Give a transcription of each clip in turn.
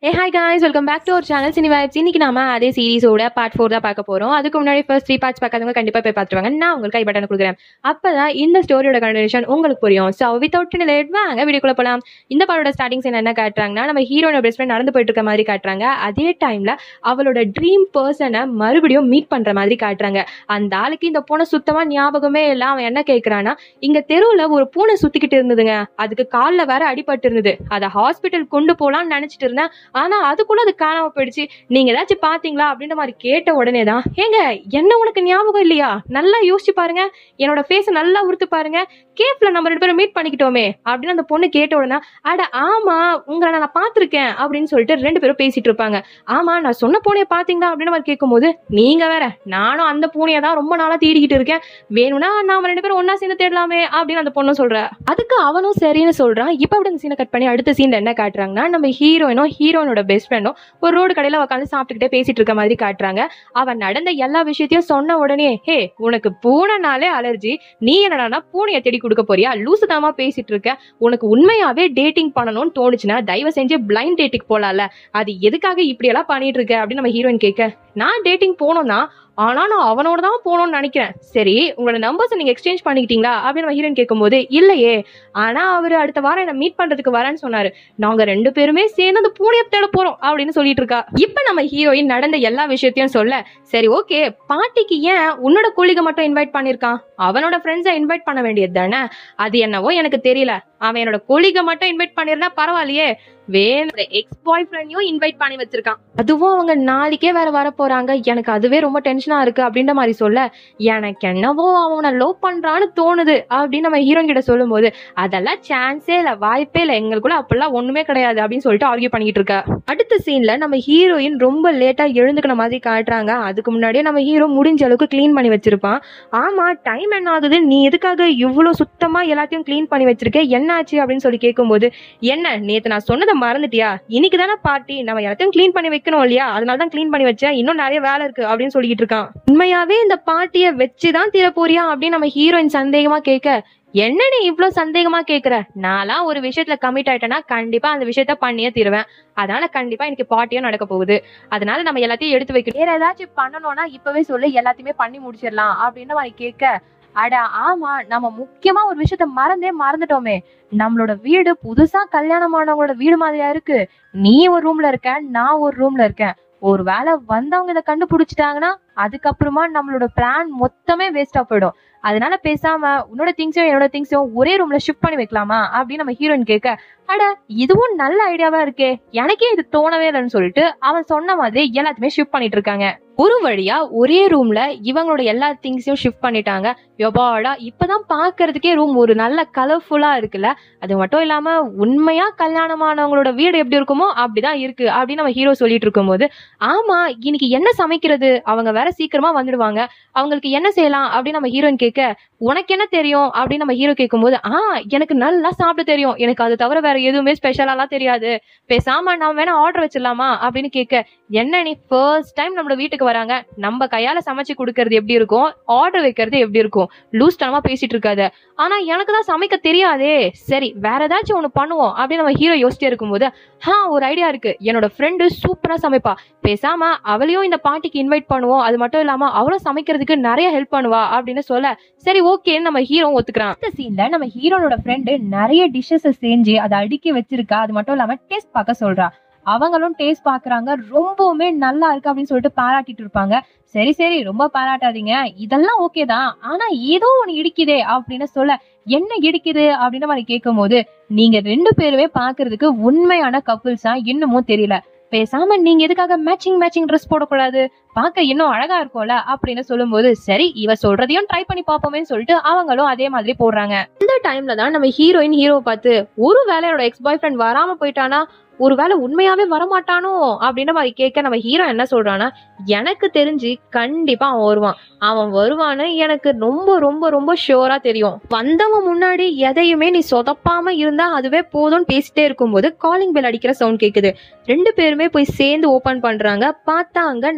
A hi guys welcome back to our channel cine vibes இன்னைக்கு நாம அதே சீரிஸோட part four தான் பார்க்க போறோம் அதுக்கு முன்னாடி ஃபர்ஸ்ட் த்ரீ பார்ட்ஸ் பார்க்காதவங்க கண்டிப்பா போய் பார்த்துருவாங்க நான் உங்களுக்கு கை பட்டன் கொடுக்குறேன் அப்பதான் இந்த ஸ்டோரியோட கண்டினியூஷன் உங்களுக்கு புரியும் ஸோ வித்தவுட் லேட் வாங்க வீடியோக்குள்ள போலாம் இந்த பாடோட ஸ்டார்டிங் சீன் என்ன காட்டுறாங்கன்னா நம்ம ஹீரோட பெஸ்ட் ஃப்ரெண்ட் நடந்து போயிட்டு இருக்க மாதிரி காட்டுறாங்க அதே டைம்ல அவளோட ட்ரீம் பர்சனை மறுபடியும் மீட் பண்ற மாதிரி காட்டுறாங்க அந்த ஆளுக்கு இந்த பூனை சுத்தமா ஞாபகமே இல்லை அவன் என்ன கேட்கறான்னா இங்க தெருவுல ஒரு பூனை சுத்திக்கிட்டு இருந்ததுங்க அதுக்கு கால்ல வேற அடிபட்டு இருந்தது அதை ஹாஸ்பிட்டல் கொண்டு போலாம்னு நினைச்சிட்டு இருந்தேன் ஆனா அதுக்குள்ள அது காணாம போயிடுச்சு நீங்க ஏதாச்சும் பாத்தீங்களா அப்படின்ற மாதிரி கேட்ட உடனே தான் ஏங்க என்ன உனக்கு ஞாபகம் இல்லையா நல்லா யோசிச்சு பாருங்க என்னோட ஃபேஸ நல்லா உறுத்து பாருங்க கேப்ல நம்ம ரெண்டு பேரும் மீட் பண்ணிக்கிட்டோமே அப்படின்னு அந்த பொண்ணு கேட்ட உடனே அட ஆமா உங்களை நான் பார்த்திருக்கேன் அப்படின்னு சொல்லிட்டு ரெண்டு பேரும் பேசிட்டு இருப்பாங்க ஆமா நான் சொன்ன பூனையை பாத்தீங்களா அப்படின்னு மாதிரி கேட்கும்போது நீங்க வேற நானும் அந்த பூனையை தான் ரொம்ப நாளா தேடிக்கிட்டு இருக்கேன் வேணும்னா நாம ரெண்டு பேரும் ஒன்னா சேர்ந்து தேடலாமே அப்படின்னு அந்த பொண்ணும் சொல்ற அதுக்கு அவனும் சரின்னு சொல்றான் இப்ப அப்படி அந்த சீனை கட் பண்ணி அடுத்த சீன்ல என்ன காட்டுறாங்கன்னா நம்ம ஹீரோயினும் ஹீரோனோட பெஸ்ட் ஃப்ரெண்டும் ஒரு ரோடு கடையில உட்காந்து சாப்பிட்டுக்கிட்டே பேசிட்டு இருக்க மாதிரி காட்டுறாங்க அவன் நடந்த எல்லா விஷயத்தையும் சொன்ன உடனே ஹே உனக்கு பூனைனாலே அலர்ஜி நீ என்னடானா பூனையை தேடி கொடுக்க போறியா லூசுதாமா பேசிட்டு இருக்க உனக்கு உண்மையாவே டேட்டிங் பண்ணணும்னு தோணுச்சுன்னா தயவு செஞ்சு பிளைண்ட் டேட்டிங் போலாம்ல அது எதுக்காக இப்படி எல்லாம் பண்ணிட்டு இருக்க அப்படின்னு நம்ம ஹீரோயின் கேட்க நான் டேட்டிங் போனோம்னா ஆனா நான் அவனோட தான் போகணும்னு நினைக்கிறேன் சரி உங்களோட நம்பர்ஸ் நீங்க எக்ஸ்சேஞ்ச் பண்ணிக்கிட்டீங்களா அப்படின்னு நம்ம ஹீரோயின் கேட்கும்போது இல்லையே ஆனா அவர் அடுத்த வாரம் என்ன மீட் பண்றதுக்கு வரேன்னு சொன்னாரு நாங்க ரெண்டு பேருமே சேர்ந்து அந்த பூனையை தேட போறோம் அப்படின்னு சொல்லிட்டு இருக்கா இப்ப நம்ம ஹீரோயின் நடந்த எல்லா விஷயத்தையும் சொல்ல சரி ஓகே பார்ட்டிக்கு ஏன் உன்னோட கொள்ளிக மட்டும் இன்வைட் பண்ணிருக்கான் அவனோட ஃப்ரெண்ட்ஸை இன்வைட் பண்ண வேண்டியது தானே அது என்னவோ எனக்கு தெரியல அவன் என்னோட கொள்ளிக மட்டும் இன்வைட் பண்ணிருந்தா பரவாயில்லையே வேற எக்ஸ் பாய் ஃப்ரெண்டையும் இன்வைட் பண்ணி வச்சிருக்கான் அதுவும் அவங்க நாளைக்கே வேற வர போறாங்க எனக்கு அதுவே ரொம்ப டென்ஷனா இருக்கு அப்படின்ற மாதிரி சொல்ல எனக்கு என்னவோ அவனை லவ் பண்றான்னு தோணுது அப்படின்னு நம்ம ஹீரோயின் கிட்ட சொல்லும்போது அதெல்லாம் சான்ஸே இல்ல வாய்ப்பே இல்ல எங்களுக்குள்ள அப்பெல்லாம் ஒண்ணுமே கிடையாது அப்படின்னு சொல்லிட்டு ஆர்கியூ பண்ணிட்டு இருக்கா அடுத்த சீன்ல நம்ம ஹீரோயின் ரொம்ப லேட்டா எழுந்துக்கின மாதிரி காட்டுறாங்க அதுக்கு முன்னாடியே நம்ம ஹீரோ முடிஞ்ச அளவுக்கு க்ளீன் பண்ணி வச்சிருப்பான் ஆமா டைம் என்ன ஆகுது நீ எதுக்காக இவ்வளவு சுத்தமா எல்லாத்தையும் க்ளீன் பண்ணி வச்சிருக்க என்னாச்சு அப்படின்னு சொல்லி கேட்கும்போது என்ன நேத்து நான் சொன்னதை மறந்துட்டியா இன்னைக்கு தானே பார்ட்டி நம்ம எல்லாத்தையும் க்ளீன் பண்ணி வைக்கணும் இல்லையா அதனால தான் க்ளீன் பண்ணி வச்சேன் இன்னும் நிறைய வேலை இருக்கு அப்படின்னு சொல்லிட்டு இருக்கான் உண்மையாவே இந்த பார்ட்டியை வச்சுதான் தீர போறியா அப்படின்னு நம்ம ஹீரோயின் சந்தேகமா கேட்க என்ன நீ இவ்ளோ சந்தேகமா கேக்குற நான்லாம் ஒரு விஷயத்துல கமிட் ஆயிட்டேன்னா கண்டிப்பா அந்த விஷயத்த பண்ணியே தீருவேன் அதனால கண்டிப்பா எனக்கு பார்ட்டியும் நடக்க போகுது அதனால நம்ம எல்லாத்தையும் எடுத்து வைக்கணும் வேற ஏதாச்சும் பண்ணணும்னா இப்பவே சொல்லி எல்லாத்தையுமே பண்ணி முடிச்சிடலாம் அப்படின்னு மாதிரி கேட்க அட ஆமா நம்ம முக்கியமா ஒரு விஷயத்த மறந்தே மறந்துட்டோமே நம்மளோட வீடு புதுசா கல்யாணமானவங்களோட வீடு மாதிரியா இருக்கு நீ ஒரு ரூம்ல இருக்க நான் ஒரு ரூம்ல இருக்கேன் ஒரு வேளை வந்தவங்க இதை கண்டுபிடிச்சிட்டாங்கன்னா அதுக்கப்புறமா நம்மளோட பிளான் மொத்தமே வேஸ்டா போயிடும் அதனால பேசாம உன்னோட திங்ஸையும் என்னோட திங்ஸையும் ஒரே ரூம்ல ஷிஃப்ட் பண்ணி வைக்கலாமா அப்படின்னு நம்ம ஹீரோயின் கேட்க அட இதுவும் நல்ல ஐடியாவா இருக்கே எனக்கே இது தோணவே இல்லைன்னு சொல்லிட்டு அவன் சொன்ன மாதிரி எல்லாத்தையுமே ஷிஃப்ட் பண்ணிட்டு இருக்காங்க ஒரு வழியா ஒரே ரூம்ல இவங்களோட எல்லா திங்ஸையும் ஷிஃப்ட் பண்ணிட்டாங்க யொபாடா இப்பதான் பாக்குறதுக்கே ரூம் ஒரு நல்ல கலர்ஃபுல்லா இருக்குல்ல அது மட்டும் இல்லாம உண்மையா கல்யாணமானவங்களோட வீடு எப்படி இருக்குமோ அப்படிதான் இருக்கு அப்படின்னு நம்ம ஹீரோ சொல்லிட்டு இருக்கும்போது ஆமா இன்னைக்கு என்ன சமைக்கிறது அவங்க வேற சீக்கிரமா வந்துடுவாங்க அவங்களுக்கு என்ன செய்யலாம் அப்படின்னு நம்ம ஹீரோயின் கேட்க உனக்கு என்ன தெரியும் அப்படின்னு நம்ம ஹீரோ கேட்கும்போது ஆ எனக்கு நல்லா சாப்பிட தெரியும் எனக்கு அது தவிர வேற எதுவுமே ஸ்பெஷலாலாம் தெரியாது பேசாம நான் வேணா ஆர்டர் வச்சிடலாமா அப்படின்னு கேட்க என்ன நீ ஃபர்ஸ்ட் டைம் நம்மளோட வீட்டுக்கு வராங்க நம்ம கையால சமைச்சு கொடுக்கறது எப்படி இருக்கும் ஆர்டர் வைக்கிறது எப்படி இருக்கும் லூஸ் தனமா பேசிட்டு இருக்காத ஆனா எனக்கு தான் சமைக்க தெரியாதே சரி வேற ஏதாச்சும் ஒண்ணு பண்ணுவோம் அப்படின்னு நம்ம ஹீரோ யோசிச்சே இருக்கும்போது ஹா ஒரு ஐடியா இருக்கு என்னோட ஃப்ரெண்டு சூப்பரா சமைப்பா பேசாம அவளையும் இந்த பார்ட்டிக்கு இன்வைட் பண்ணுவோம் அது மட்டும் இல்லாம அவளும் சமைக்கிறதுக்கு நிறைய ஹெல்ப் பண்ணுவா அப்படின்னு சொல்ல சரி ஓகேன்னு நம்ம ஹீரோ ஒத்துக்கிறான் இந்த சீன்ல நம்ம ஹீரோனோட ஃப்ரெண்டு நிறைய டிஷ்ஷஸ் செஞ்சு அதை அடுக்கி வச்சிருக்கா அது மட்டும் இல்லாம டேஸ்ட் பார்க்க சொல்றா அவங்களும் டேஸ்ட் பாக்குறாங்க ரொம்பவுமே நல்லா இருக்கு அப்படின்னு சொல்லிட்டு பாராட்டிட்டு இருப்பாங்க சரி சரி ரொம்ப பாராட்டாதீங்க இதெல்லாம் ஓகே தான் ஆனா ஏதோ ஒண்ணு இடிக்குதே அப்படின்னு சொல்ல என்ன இடிக்குது அப்படின்ற மாதிரி கேட்கும் போது நீங்க ரெண்டு பேருமே பாக்குறதுக்கு உண்மையான கப்புள்ஸா இன்னமும் தெரியல பேசாம நீங்க எதுக்காக மேட்சிங் மேட்சிங் ட்ரெஸ் போடக்கூடாது பார்க்க இன்னும் அழகா இருக்கும்ல அப்படின்னு சொல்லும்போது சரி இவ சொல்றதையும் ட்ரை பண்ணி பார்ப்போமேன்னு சொல்லிட்டு அவங்களும் அதே மாதிரி போடுறாங்க இந்த டைம்ல தான் நம்ம ஹீரோயின் ஹீரோ பார்த்து ஒரு வேளை என்னோட எக்ஸ் பாய் ஃப்ரெண்ட் வராம போயிட்டானா ஒருவேளை உண்மையாவே வரமாட்டானோ அப்படின்ற மாதிரி கேட்க நம்ம ஹீரோ என்ன சொல்றான்னா எனக்கு தெரிஞ்சு கண்டிப்பா அவன் வருவான் அவன் வருவான்னு எனக்கு ரொம்ப ரொம்ப ரொம்ப ஷியோரா தெரியும் வந்தவன் முன்னாடி எதையுமே நீ சொதப்பாம இருந்தா அதுவே போதும்னு பேசிட்டே இருக்கும்போது காலிங் பெல் அடிக்கிற சவுண்ட் கேக்குது ரெண்டு பேருமே போய் சேர்ந்து ஓபன் பண்றாங்க பார்த்தா அங்க நம்ம ஹீரோ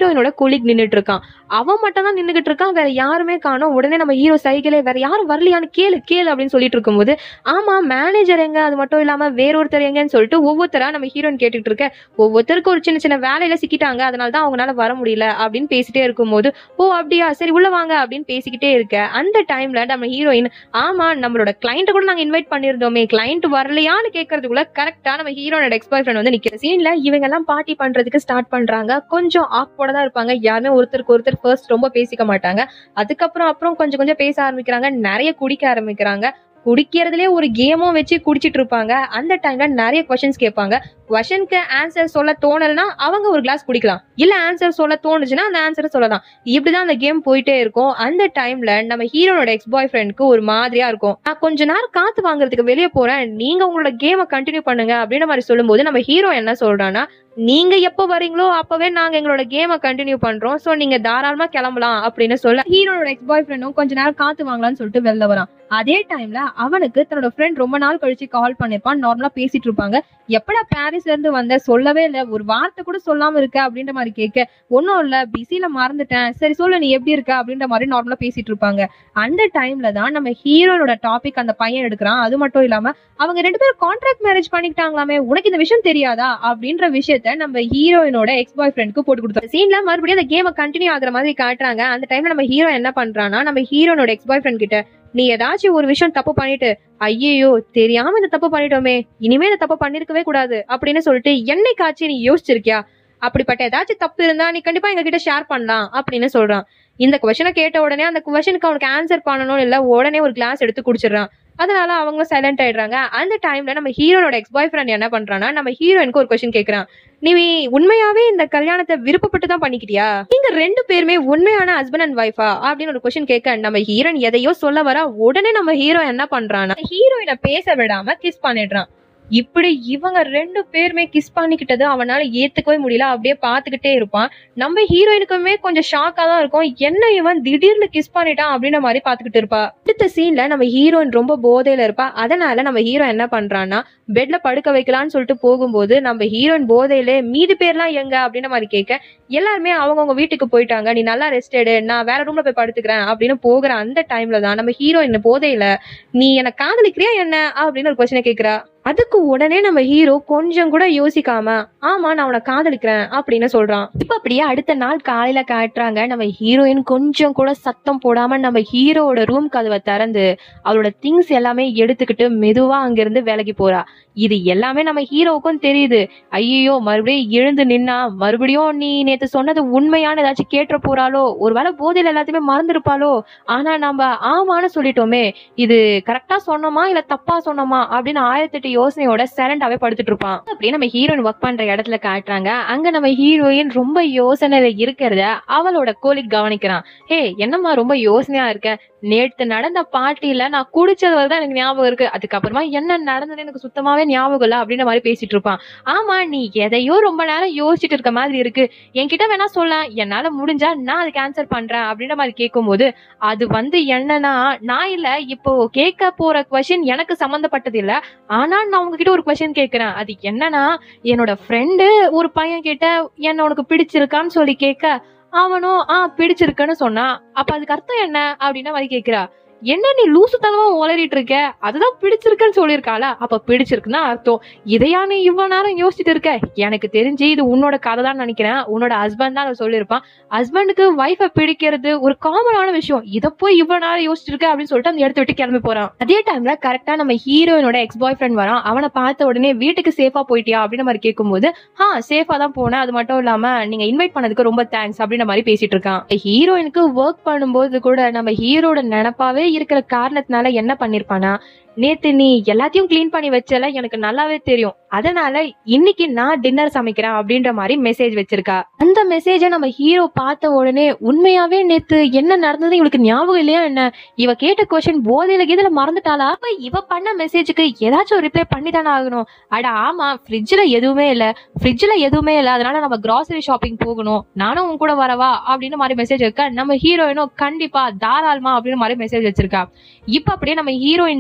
ஹீரோயினோட கொலிக் நின்னுட்டு இருக்கான் அவன் மட்டும் தான் நின்னுகிட்டு இருக்கான் வேற யாருமே காணோம் உடனே நம்ம ஹீரோ சைக்கிளே வேற யாரும் வரலையான்னு கேளு கேளு அப்படின்னு சொல்லிட்டு இருக்கும்போது ஆமா மேனேஜர் எங்க அது மட்டும் இல்லாம வேறொருத்தர் எங்கன்னு சொல்லிட்டு ஒவ்வொருத்தரா நம்ம ஹீரோயின் கேட்டுட்டு இருக்க ஒவ்வொருத்தருக்கும் ஒரு சின்ன சின்ன வேலையில சிக்கிட்டாங்க அதனால தான் அவங்களால வர முடியல அப்படின்னு பேசிட்டே இருக்கும்போது ஓ அப்படியா சரி உள்ள வாங்க அப்படின்னு பேசிக்கிட்டே இருக்க அந்த டைம்ல நம்ம ஹீரோயின் ஆமா நம்மளோட கிளைண்ட்டை கூட நாங்க இன்வைட் பண்ணிருந்தோமே கிளைண்ட் வரலையான்னு கேட்கறதுக்குள்ள கரெக்டா நம்ம ஹீரோனோட எக்ஸ் பாய் ஃப்ரெண்ட் வந்து நிக்கிற சீன்ல இவங்க எல்லாம் பார்ட்டி பண்றதுக்கு ஸ்டார்ட் பண்றாங்க கொஞ்சம் ஆக்வர்டா தான் இருப்பாங்க யாருமே ஒருத்தருக்கு ஒருத்தர் ஃபர்ஸ்ட் ரொம்ப பேசிக்க மாட்டாங்க அதுக்கப்புறம் அப்புறம் கொஞ்சம் கொஞ்சம் பேச ஆரம்பிக்கிறாங்க நிறைய குடிக்க ஆரம்பிக்கிறாங்க குடிக்கிறதுலே ஒரு கேமும் வச்சு குடிச்சிட்டு இருப்பாங்க அந்த டைம்ல நிறைய கொஸ்டின்ஸ் கேட்பாங்க கொஸ்டினுக்கு ஆன்சர் சொல்ல தோணலைன்னா அவங்க ஒரு கிளாஸ் குடிக்கலாம் இல்ல ஆன்சர் சொல்ல தோணுச்சுன்னா அந்த ஆன்சரை சொல்லலாம் இப்படிதான் அந்த கேம் போயிட்டே இருக்கும் அந்த டைம்ல நம்ம ஹீரோனோட எக்ஸ் பாய் ஃப்ரெண்ட்க்கு ஒரு மாதிரியா இருக்கும் நான் கொஞ்ச நேரம் காத்து வாங்குறதுக்கு வெளியே போறேன் நீங்க உங்களோட கேமை கண்டினியூ பண்ணுங்க அப்படின்ற மாதிரி சொல்லும்போது நம்ம ஹீரோ என்ன சொல்றான்னா நீங்க எப்ப வரீங்களோ அப்பவே நாங்க எங்களோட கேமை கண்டினியூ பண்றோம் சோ நீங்க தாராளமா கிளம்பலாம் அப்படின்னு சொல்ல ஹீரோனோட எக்ஸ் பாய் ஃப்ரெண்டும் கொஞ்ச நேரம் காத்து வாங்கலாம்னு சொல்லிட்டு வெளில வரான் அதே டைம்ல அவனுக்கு தன்னோட ஃப்ரெண்ட் ரொம்ப நாள் கழிச்சு கால் பண்ணிருப்பான் நார்மலா பேசிட்டு இருப்பாங்க எப்படா பாரிஸ்ல இருந்து வந்த சொல்லவே இல்ல ஒரு வார்த்தை கூட சொல்லாம இருக்க அப்படின்ற மாதிரி கேட்க ஒன்னும் இல்ல பிஸில மறந்துட்டேன் சரி சொல்லு நீ எப்படி இருக்க அப்படின்ற மாதிரி நார்மலா பேசிட்டு இருப்பாங்க அந்த டைம்ல தான் நம்ம ஹீரோனோட டாபிக் அந்த பையன் எடுக்கிறான் அது மட்டும் இல்லாம அவங்க ரெண்டு பேரும் கான்ட்ராக்ட் மேரேஜ் பண்ணிக்கிட்டாங்களாமே உனக்கு இந்த விஷயம் தெரியாதா அப்படின்ற விஷயத்த நம்ம ஹீரோயினோட எக்ஸ் பாய் ஃப்ரெண்ட்க்கு போட்டு கொடுத்தோம் சீன்ல மறுபடியும் அந்த கேமை கண்டினியூ ஆகுற மாதிரி காட்டுறாங்க அந்த டைம்ல நம்ம ஹீரோ என்ன பண்றான்னா நம்ம ஹீரோனோட எக்ஸ் பாய் ஃப்ரெண்ட் கிட்ட நீ ஏதாச்சும் ஒரு விஷயம் தப்பு பண்ணிட்டு ஐயையோ தெரியாம இந்த தப்பு பண்ணிட்டோமே இனிமே இந்த தப்பு பண்ணிருக்கவே கூடாது அப்படின்னு சொல்லிட்டு என்னைக்காச்சும் நீ யோசிச்சிருக்கியா அப்படிப்பட்ட ஏதாச்சும் தப்பு இருந்தா நீ கண்டிப்பா எங்க கிட்ட ஷேர் பண்ணலாம் அப்படின்னு சொல்றான் இந்த கொஸ்டினை கேட்ட உடனே அந்த கொஸ்டினுக்கு அவனுக்கு ஆன்சர் பண்ணணும் இல்ல உடனே ஒரு கிளாஸ் எடுத்து குடிச்சிடுறான் அதனால அவங்க சைலண்ட் ஆயிடுறாங்க அந்த டைம்ல நம்ம ஹீரோனோட எக்ஸ் பாய் ஃப்ரெண்ட் என்ன பண்றான்னா நம்ம ஹீரோயினுக்கு ஒரு கொஸ்டின் கேக்குறான் நீ உண்மையாவே இந்த கல்யாணத்தை விருப்பப்பட்டு தான் பண்ணிக்கிட்டியா நீங்க ரெண்டு பேருமே உண்மையான ஹஸ்பண்ட் அண்ட் ஒய்ஃபா அப்படின்னு ஒரு கொஸ்டின் கேட்க நம்ம ஹீரோயின் எதையோ சொல்ல வர உடனே நம்ம ஹீரோ என்ன பண்றான்னா ஹீரோயினை பேச விடாம கிஸ் பண்ணிடுறான் இப்படி இவங்க ரெண்டு பேருமே கிஸ் பண்ணிக்கிட்டது அவனால ஏத்துக்கவே முடியல அப்படியே பாத்துக்கிட்டே இருப்பான் நம்ம ஹீரோயினுக்குமே கொஞ்சம் ஷாக்கா தான் இருக்கும் என்ன இவன் திடீர்னு கிஸ் பண்ணிட்டான் அப்படின்ற மாதிரி பாத்துக்கிட்டு இருப்பா அடுத்த சீன்ல நம்ம ஹீரோயின் ரொம்ப போதையில இருப்பா அதனால நம்ம ஹீரோ என்ன பண்றான்னா பெட்ல படுக்க வைக்கலாம்னு சொல்லிட்டு போகும்போது நம்ம ஹீரோயின் போதையில மீதி பேர்லாம் எங்க அப்படின்ற மாதிரி கேட்க எல்லாருமே அவங்கவுங்க வீட்டுக்கு போயிட்டாங்க நீ நல்லா ரெஸ்ட் எடு நான் வேற ரூம்ல போய் படுத்துக்கிறேன் அப்படின்னு போகிற அந்த டைம்ல தான் நம்ம ஹீரோயின் போதையில நீ என்ன காதலிக்கிறியா என்ன அப்படின்னு ஒரு கொஸ்டினை கேக்குறா அதுக்கு உடனே நம்ம ஹீரோ கொஞ்சம் கூட யோசிக்காம ஆமா நான் உன காதலிக்கிறேன் அப்படின்னு சொல்றான் இப்ப அப்படியே அடுத்த நாள் காலையில காட்டுறாங்க நம்ம ஹீரோயின் கொஞ்சம் கூட சத்தம் போடாம நம்ம ஹீரோவோட ரூம் கதவை திறந்து அவளோட திங்ஸ் எல்லாமே எடுத்துக்கிட்டு மெதுவா அங்கிருந்து விலகி போறா இது எல்லாமே நம்ம ஹீரோவுக்கும் தெரியுது ஐயோ மறுபடியும் எழுந்து நின்னா மறுபடியும் நீ நேத்து சொன்னது உண்மையான ஏதாச்சும் கேட்டுற போறாளோ ஒருவேளை போதையில எல்லாத்தையுமே மறந்துருப்பாளோ ஆனா நம்ம ஆமான்னு சொல்லிட்டோமே இது கரெக்டா சொன்னோமா இல்ல தப்பா சொன்னோமா அப்படின்னு ஆயிரத்தெட்டு யோசனையோட சைலண்டாவே படுத்துட்டு இருப்பான் அப்படியே நம்ம ஹீரோயின் ஒர்க் பண்ற இடத்துல காட்டுறாங்க அங்க நம்ம ஹீரோயின் ரொம்ப யோசனையில இருக்கிறத அவளோட கோலிக் கவனிக்கிறான் ஹே என்னம்மா ரொம்ப யோசனையா இருக்க நேத்து நடந்த பார்ட்டியில நான் குடிச்சது தான் எனக்கு ஞாபகம் இருக்கு அதுக்கப்புறமா என்ன நடந்தது எனக்கு சுத்தமாவே ஞாபகம் இல்ல அப்படின்ற மாதிரி பேசிட்டு இருப்பான் ஆமா நீ எதையோ ரொம்ப நேரம் யோசிச்சுட்டு இருக்க மாதிரி இருக்கு என்கிட்ட வேணா சொல்ல என்னால முடிஞ்சா நான் அதுக்கு ஆன்சர் பண்றேன் அப்படின்ற மாதிரி கேட்கும்போது அது வந்து என்னன்னா நான் இல்ல இப்போ கேட்க போற கொஸ்டின் எனக்கு சம்பந்தப்பட்டது இல்ல ஆனா நான் உங்ககிட்ட ஒரு கொஸ்டின் கேக்குறேன் அது என்னன்னா என்னோட ஃப்ரெண்டு ஒரு பையன் கிட்ட என்ன உனக்கு பிடிச்சிருக்கான்னு சொல்லி கேட்க அவனும் ஆ பிடிச்சிருக்குன்னு சொன்னா அப்ப அதுக்கு அர்த்தம் என்ன அப்படின்னா மாதிரி கேக்குறா என்ன நீ லூசுத்தனமா உளறிட்டு இருக்க அதுதான் பிடிச்சிருக்குன்னு சொல்லியிருக்காள அப்ப பிடிச்சிருக்குன்னா அர்த்தம் இதையா நீ இவ்வளவு நேரம் யோசிச்சுட்டு இருக்க எனக்கு தெரிஞ்சு இது உன்னோட கதை தான் நினைக்கிறேன் உன்னோட ஹஸ்பண்ட் தான் அதை சொல்லியிருப்பான் ஹஸ்பண்டுக்கு ஒய்ஃபை பிடிக்கிறது ஒரு காமனான விஷயம் இதை போய் இவ்வளவு நேரம் யோசிச்சுட்டு இருக்க அப்படின்னு சொல்லிட்டு அந்த இடத்த விட்டு கிளம்பி போறான் அதே டைம்ல கரெக்டா நம்ம ஹீரோயினோட எக்ஸ் பாய் ஃப்ரெண்ட் வரான் அவனை பார்த்த உடனே வீட்டுக்கு சேஃபா போயிட்டியா அப்படின்ற மாதிரி கேட்கும்போது ஆ சேஃபா தான் போனேன் அது மட்டும் இல்லாம நீங்க இன்வைட் பண்ணதுக்கு ரொம்ப தேங்க்ஸ் அப்படின்ற மாதிரி பேசிட்டு இருக்கான் ஹீரோயினுக்கு ஒர்க் பண்ணும்போது கூட நம்ம ஹீரோட நினப்பாவே இருக்கிற காரணத்தினால என்ன பண்ணிருப்பானா நேத்து நீ எல்லாத்தையும் க்ளீன் பண்ணி வச்சல எனக்கு நல்லாவே தெரியும் அதனால இன்னைக்கு நான் டின்னர் சமைக்கிறேன் அப்படின்ற மாதிரி மெசேஜ் வச்சிருக்கா அந்த மெசேஜை நம்ம ஹீரோ பார்த்த உடனே உண்மையாவே நேத்து என்ன நடந்தது இவளுக்கு ஞாபகம் இல்லையா என்ன இவ கேட்ட கொஸ்டின் போதையில கீதுல மறந்துட்டாளா அப்ப இவ பண்ண மெசேஜுக்கு ஏதாச்சும் ரிப்ளை பண்ணி தானே ஆகணும் அட ஆமா ஃப்ரிட்ஜ்ல எதுவுமே இல்ல ஃப்ரிட்ஜ்ல எதுவுமே இல்ல அதனால நம்ம கிராசரி ஷாப்பிங் போகணும் நானும் உன் கூட வரவா அப்படின்னு மாதிரி மெசேஜ் வைக்க நம்ம ஹீரோயினும் கண்டிப்பா தாராளமா அப்படின்னு மாதிரி மெசேஜ் வச்சிருக்கா இப்ப அப்படியே நம்ம ஹீரோயின் தான் மீட்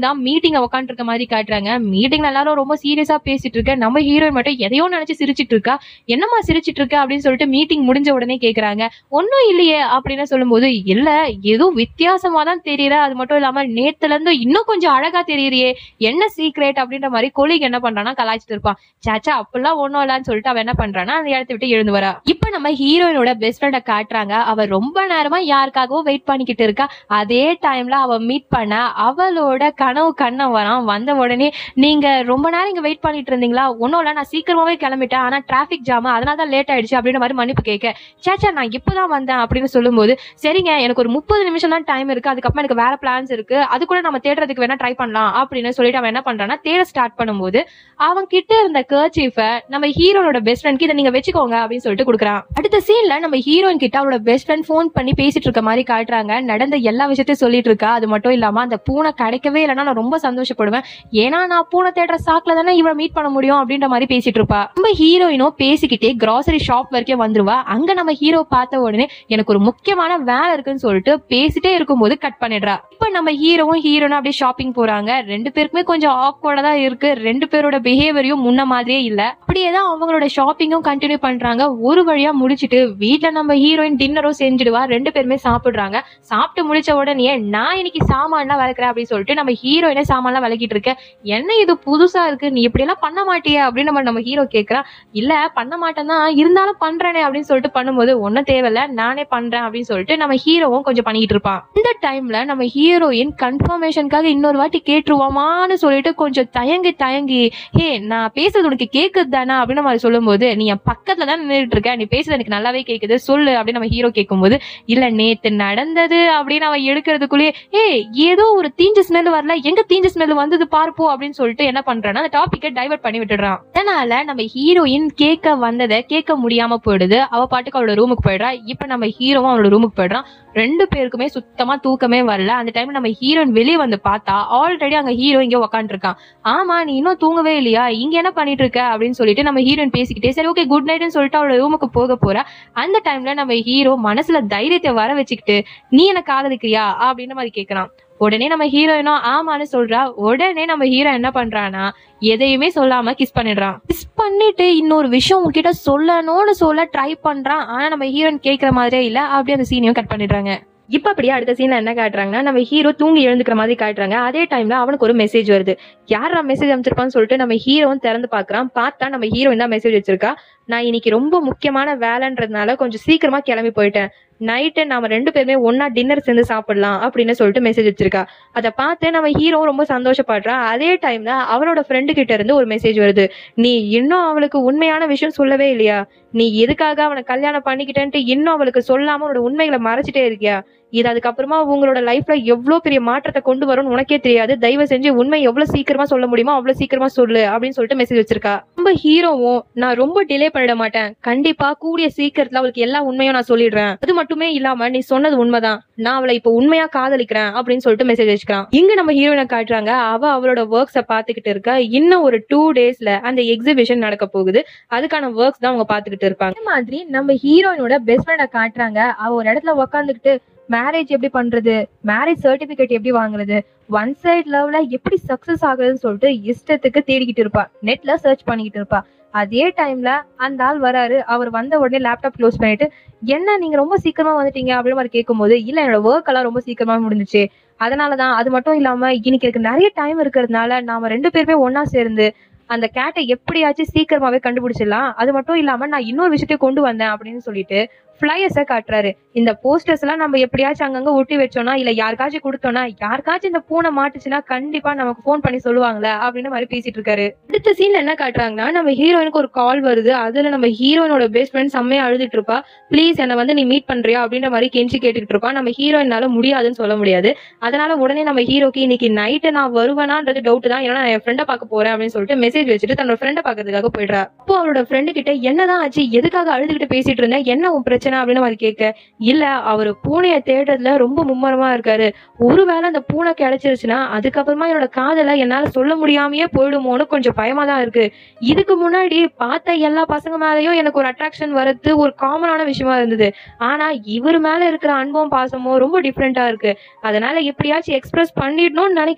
மீட்டிங் உட்காந்துருக்க மாதிரி காட்டுறாங்க மீட்டிங்ல எல்லாரும் ரொம்ப சீரியஸா பேசிட்டு இருக்க நம்ம ஹீரோயின் மட்டும் எதையோ நினைச்சு சிரிச்சிட்டு இருக்கா என்னம்மா சிரிச்சிட்டு இருக்க அப்படின்னு சொல்லிட்டு மீட்டிங் முடிஞ்ச உடனே கேக்குறாங்க ஒன்னும் இல்லையே அப்படின்னு சொல்லும்போது இல்ல ஏதோ வித்தியாசமா தான் தெரியல அது மட்டும் இல்லாம நேத்துல இருந்து இன்னும் கொஞ்சம் அழகா தெரியறியே என்ன சீக்ரெட் அப்படின்ற மாதிரி கொலிக் என்ன பண்றானா கலாய்ச்சிட்டு இருப்பான் சாச்சா அப்பெல்லாம் ஒண்ணும் இல்லன்னு சொல்லிட்டு அவ என்ன பண்றானா அந்த இடத்த விட்டு எழுந்து வரா இப்ப நம்ம ஹீரோயினோட பெஸ்ட் ஃப்ரெண்ட காட்டுறாங்க அவ ரொம்ப நேரமா யாருக்காகவோ வெயிட் பண்ணிக்கிட்டு இருக்கா அதே டைம்ல அவ மீட் பண்ண அவளோட கனவு கண்ணம் வரான் வந்த உடனே நீங்க ரொம்ப நேரம் இங்க வெயிட் பண்ணிட்டு இருந்தீங்களா ஒன்னும் இல்ல நான் சீக்கிரமாவே கிளம்பிட்டேன் ஆனா டிராபிக் ஜாம் அதனால தான் லேட் ஆயிடுச்சு அப்படின்ற மாதிரி மன்னிப்பு கேட்க சேச்சா நான் இப்பதான் வந்தேன் அப்படின்னு சொல்லும்போது சரிங்க எனக்கு ஒரு முப்பது நிமிஷம் தான் டைம் இருக்கு அதுக்கப்புறம் எனக்கு வேற பிளான்ஸ் இருக்கு அது கூட நம்ம தேடுறதுக்கு வேணா ட்ரை பண்ணலாம் அப்படின்னு சொல்லிட்டு அவன் என்ன பண்றான்னா தேட ஸ்டார்ட் பண்ணும்போது அவன் கிட்ட இருந்த கர்ச்சீஃப நம்ம ஹீரோனோட பெஸ்ட் ஃப்ரெண்ட்க்கு இதை நீங்க வச்சுக்கோங்க அப்படின்னு சொல்லிட்டு கொடுக்குறான் அடுத்த சீன்ல நம்ம ஹீரோயின் கிட்ட அவளோட பெஸ்ட் ஃப்ரெண்ட் ஃபோன் பண்ணி பேசிட்டு இருக்க மாதிரி காட்டுறாங்க நடந்த எல்லா விஷயத்தையும் சொல்லிட்டு இருக்கா அது மட்டும் இல்லாம அந்த பூனை கிடைக்கவே இல்லைன்னா நான் ரொம்ப சந்தோஷப்படுவேன் ஏன்னா நான் பூனை தேடுற சாக்குல தானே இவளை மீட் பண்ண முடியும் அப்படின்ற மாதிரி பேசிட்டு இருப்பா நம்ம ஹீரோயினும் பேசிக்கிட்டே கிராசரி ஷாப் வரைக்கும் வந்துருவா அங்க நம்ம ஹீரோ பார்த்த உடனே எனக்கு ஒரு முக்கியமான வேலை இருக்குன்னு சொல்லிட்டு பேசிட்டே இருக்கும்போது கட் பண்ணிடுறா இப்ப நம்ம ஹீரோவும் ஹீரோனும் அப்படியே ஷாப்பிங் போறாங்க ரெண்டு பேருக்குமே கொஞ்சம் ஆக்வர்டா தான் இருக்கு ரெண்டு பேரோட பிஹேவியரும் முன்ன மாதிரியே இல்ல அப்படியே தான் அவங்களோட ஷாப்பிங்கும் கண்டினியூ பண்றாங்க ஒரு வழியா முடிச்சிட்டு வீட்ல நம்ம ஹீரோயின் டின்னரும் செஞ்சுடுவா ரெண்டு பேருமே சாப்பிடுறாங்க சாப்பிட்டு முடிச்ச உடனே நான் இன்னைக்கு சாமான்லாம் விளக்குறேன் அப்படின்னு சொல்லிட்டு நம்ம ஹீரோயினே சாமான்லாம் விளக்கிட்டு இருக்க என்ன இது புதுசா இருக்கு நீ இப்படி எல்லாம் பண்ண மாட்டியே அப்படின்னு நம்ம நம்ம ஹீரோ கேக்குறா இல்ல பண்ண மாட்டேன் தான் இருந்தாலும் பண்றேனே அப்படின்னு சொல்லிட்டு பண்ணும்போது ஒன்னும் தேவையில்ல நானே பண்றேன் அப்படின்னு சொல்லிட்டு நம்ம ஹீரோவும் கொஞ்சம் பண்ணிக்கிட்டு இருப்பான் இந்த டைம்ல நம்ம ஹீரோயின் கன்ஃபர்மேஷனுக்காக இன்னொரு வாட்டி கேட்டுருவோமான்னு சொல்லிட்டு கொஞ்சம் தயங்கி தயங்கி ஹே நான் பேசுறது உனக்கு கேக்குது தானே அப்படின்னு மாதிரி சொல்லும்போது நீ என் பக்கத்துல தான் நின்றுட்டு இருக்க நீ பேசுறது எனக்கு நல்லாவே கேக்குது சொல்லு அப்படின்னு நம்ம ஹீரோ கேட்கும்போது இல்ல நேத்து நடந்தது அப்படின்னு அவன் எடுக்கிறதுக்குள்ளேயே ஏய் ஏதோ ஒரு தீஞ்ச ஸ்மெல் வரல எங்க தீஞ்ச ஸ்மெல் வந்தது பார்ப்போம் அப்படின்னு சொல்லிட்டு என்ன பண்றான்னா அந்த டாபிக்கை டைவர்ட் பண்ணி விட்டுடுறான் அதனால நம்ம ஹீரோயின் கேட்க வந்ததை கேட்க முடியாம போயிடுது அவ பாட்டுக்கு அவளோட ரூமுக்கு போயிடுறா இப்ப நம்ம ஹீரோவும் அவளோட ரூமுக்கு போயிடுறான் ரெண்டு பேருக்குமே சுத்தமா தூக்கமே வரல அந்த டைம்ல நம்ம ஹீரோயின் வெளியே வந்து பார்த்தா ஆல்ரெடி அங்க ஹீரோ இங்க உக்காந்துருக்கான் ஆமா நீ இன்னும் தூங்கவே இல்லையா இங்க என்ன பண்ணிட்டு இருக்க அப்படின்னு சொல்லிட்டு நம்ம ஹீரோயின் பேசிக்கிட்டே சரி ஓகே குட் நைட்னு சொல்லிட்டு அவளோட ரூமுக்கு போக போறா அந்த டைம்ல நம்ம ஹீரோ மனசுல தைரியத்தை வர வச்சுக்கிட்டு நீ என்ன காதலிக்கிறியா அப்படின்ற மாதிரி கேக்குறான் உடனே நம்ம ஹீரோயினும் ஆமான்னு சொல்றா உடனே நம்ம ஹீரோ என்ன பண்றானா எதையுமே சொல்லாம கிஸ் பண்ணிடுறான் கிஸ் பண்ணிட்டு இன்னொரு விஷயம் உங்ககிட்ட சொல்லணும்னு சொல்ல ட்ரை பண்றான் ஆனா நம்ம ஹீரோயின் கேக்குற மாதிரியே இல்ல அப்படியே அந்த சீனையும் கட் பண்ணிடுறாங்க இப்ப அப்படியே அடுத்த சீன்ல என்ன காட்டுறாங்கன்னா நம்ம ஹீரோ தூங்கி எழுந்துக்கிற மாதிரி காட்டுறாங்க அதே டைம்ல அவனுக்கு ஒரு மெசேஜ் வருது யாரா மெசேஜ் அமைச்சிருப்பான்னு சொல்லிட்டு நம்ம ஹீரோவும் திறந்து பாக்குறான் பார்த்தா நம்ம ஹீரோயின் தான் மெசேஜ் வச்சிருக்கா நான் இன்னைக்கு ரொம்ப முக்கியமான வேலைன்றதுனால கொஞ்சம் சீக்கிரமா கிளம்பி போயிட்டேன் நைட்டு நாம ரெண்டு பேருமே ஒன்னா டின்னர் சேர்ந்து சாப்பிடலாம் அப்படின்னு சொல்லிட்டு மெசேஜ் வச்சிருக்கா அதை பார்த்து நம்ம ஹீரோ ரொம்ப சந்தோஷப்படுறா அதே டைம்ல அவனோட ஃப்ரெண்டு கிட்ட இருந்து ஒரு மெசேஜ் வருது நீ இன்னும் அவளுக்கு உண்மையான விஷயம் சொல்லவே இல்லையா நீ எதுக்காக அவனை கல்யாணம் பண்ணிக்கிட்டேன்ட்டு இன்னும் அவளுக்கு சொல்லாம உன்னோட உண்மைகளை மறைச்சிட்டே இருக்கியா இது அதுக்கப்புறமா உங்களோட லைஃப்ல எவ்வளவு பெரிய மாற்றத்தை கொண்டு வரும்னு உனக்கே தெரியாது தயவு செஞ்சு உண்மை எவ்வளவு சீக்கிரமா சொல்ல முடியுமோ அவ்வளவு சீக்கிரமா சொல்லு அப்படின்னு சொல்லிட்டு மெசேஜ் வச்சிருக்கா நம்ம ஹீரோவும் நான் ரொம்ப டிலே பண்ணிட மாட்டேன் கண்டிப்பா கூடிய சீக்கிரத்துல அவளுக்கு எல்லா உண்மையும் நான் சொல்லிடுறேன் அது மட்டுமே இல்லாம நீ சொன்னது உண்மைதான் நான் அவளை இப்ப உண்மையா காதலிக்கிறேன் அப்படின்னு சொல்லிட்டு மெசேஜ் வச்சுக்கிறான் இங்க நம்ம ஹீரோயினை காட்டுறாங்க அவ அவளோட ஒர்க்ஸ பாத்துக்கிட்டு இருக்கா இன்னும் ஒரு டூ டேஸ்ல அந்த எக்ஸிபிஷன் நடக்க போகுது அதுக்கான ஒர்க்ஸ் தான் அவங்க பாத்துக்கிட்டு இருப்பாங்க அதே மாதிரி நம்ம ஹீரோயினோட பெஸ்ட் ஃப்ரெண்ட காட்டுறாங்க அவ ஒரு இடத்துல உக்காந்துக்கிட்டு மேரேஜ் எப்படி பண்றது மேரேஜ் சர்டிபிகேட் எப்படி வாங்குறது ஒன் சைட் லவ்ல எப்படி சக்சஸ் ஆகுதுன்னு சொல்லிட்டு இஷ்டத்துக்கு தேடிக்கிட்டு இருப்பா நெட்ல சர்ச் பண்ணிக்கிட்டு இருப்பா அதே டைம்ல அந்த ஆள் வராரு அவர் வந்த உடனே லேப்டாப் க்ளோஸ் பண்ணிட்டு என்ன நீங்க ரொம்ப சீக்கிரமா வந்துட்டீங்க அப்படின்னு மாதிரி கேட்கும்போது இல்ல என்னோட ஒர்க் எல்லாம் ரொம்ப சீக்கிரமா முடிஞ்சுச்சு அதனாலதான் அது மட்டும் இல்லாம இன்னைக்கு எனக்கு நிறைய டைம் இருக்கிறதுனால நாம ரெண்டு பேருமே ஒன்னா சேர்ந்து அந்த கேட்டை எப்படியாச்சும் சீக்கிரமாவே கண்டுபிடிச்சிடலாம் அது மட்டும் இல்லாம நான் இன்னொரு விஷயத்தையும் கொண்டு வந்தேன் அப்படின்னு சொல்லிட்டு ஃபிளையர்ஸ காட்டுறாரு இந்த போஸ்டர்ஸ் எல்லாம் நம்ம எப்படியாச்சும் அங்கங்க ஒட்டி வச்சோம்னா இல்ல யாருக்காச்சும் கொடுத்தோம்னா யாருக்காச்சும் இந்த பூனை மாட்டுச்சுன்னா கண்டிப்பா நமக்கு ஃபோன் பண்ணி சொல்லுவாங்களே அப்படின்னு மாதிரி பேசிட்டு இருக்காரு அடுத்த சீன்ல என்ன காட்டுறாங்கன்னா நம்ம ஹீரோயினுக்கு ஒரு கால் வருது அதுல நம்ம ஹீரோயினோட பெஸ்ட் ஃப்ரெண்ட் செம்மையா அழுதுட்டு இருப்பா ப்ளீஸ் என்னை வந்து நீ மீட் பண்றியா அப்படின்ற மாதிரி கெஞ்சி கேட்டுட்டு இருப்பா நம்ம ஹீரோயினால முடியாதுன்னு சொல்ல முடியாது அதனால உடனே நம்ம ஹீரோக்கு இன்னைக்கு நைட்டு நான் வருவேனான்றது டவுட் தான் ஏன்னா நான் என் ஃப்ரெண்டை பார்க்க போறேன் அப்படின்னு சொல்லிட்டு மெசேஜ் வச்சுட்டு தன்னோட ஃப்ரெண்டை பார்க்கறதுக்காக போயிடுறா அப்போ அவரோட ஃப்ரெண்டு கிட்ட என்னதான் ஆச்சு எதுக்காக அழுதுகிட்டு பேசிட்டு இருந்தேன் என்ன உன் பிரச்சனை அப்படின்னு மாதிரி கேட்க இல்ல அவரு பூனையை தேடுறதுல ரொம்ப மும்மரமா இருக்காரு ஒருவேளை அந்த பூனை கிடைச்சிருச்சுன்னா அதுக்கப்புறமா என்னோட காதலை என்னால சொல்ல முடியாமயே போயிடுமோன்னு கொஞ்சம் பயமா தான் இருக்கு இதுக்கு முன்னாடி பார்த்த எல்லா பசங்க மேலயும் எனக்கு ஒரு அட்ராக்ஷன் வரது ஒரு காமனான விஷயமா இருந்தது ஆனா இவர் மேல இருக்கிற அன்பும் பாசமும் ரொம்ப டிஃப்ரெண்டா இருக்கு அதனால எப்படியாச்சும் எக்ஸ்பிரஸ் பண்ணிடணும்னு நினைக்கிறேன்